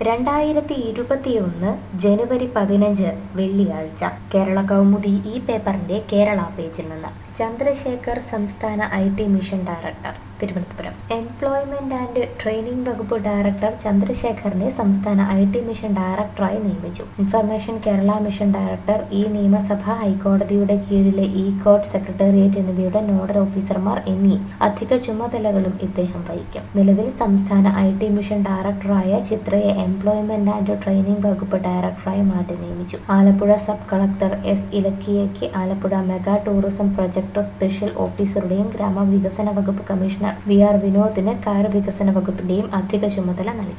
രണ്ടായിരത്തി ഇരുപത്തിയൊന്ന് ജനുവരി പതിനഞ്ച് വെള്ളിയാഴ്ച കേരള കൗമുദി ഈ പേപ്പറിന്റെ കേരള പേജിൽ നിന്ന് ചന്ദ്രശേഖർ സംസ്ഥാന I T mission director Thiruvananthapuram employment and training വകുപ്പ് ഡയറക്ടർ ചന്ദ്രശേഖറിനെ സംസ്ഥാന ഐ ടി മിഷൻ ഡയറക്ടറായി നിയമിച്ചു ഇൻഫർമേഷൻ കേരള മിഷൻ ഡയറക്ടർ ഈ നിയമസഭ ഹൈക്കോടതിയുടെ കീഴിലെ ഇ കോർട്ട് സെക്രട്ടേറിയറ്റ് എന്നിവയുടെ നോഡൽ ഓഫീസർമാർ എന്നീ അധിക ചുമതലകളും ഇദ്ദേഹം വഹിക്കും നിലവിൽ സംസ്ഥാന ഐ ടി മിഷൻ ഡയറക്ടറായ ചിത്രയെ എംപ്ലോയ്മെന്റ് ആൻഡ് ട്രെയിനിംഗ് വകുപ്പ് ഡയറക്ടറായി മാറ്റി നിയമിച്ചു ആലപ്പുഴ സബ് കളക്ടർ എസ് ഇലക്കിയയ്ക്ക് Alappuzha mega tourism project special ഓഫീസറുടെയും ഗ്രാമവികസന വകുപ്പ് കമ്മീഷണർ വി ആർ വിനോദിന് കയർ വികസന വകുപ്പിന്റെയും അധിക ചുമതല നൽകി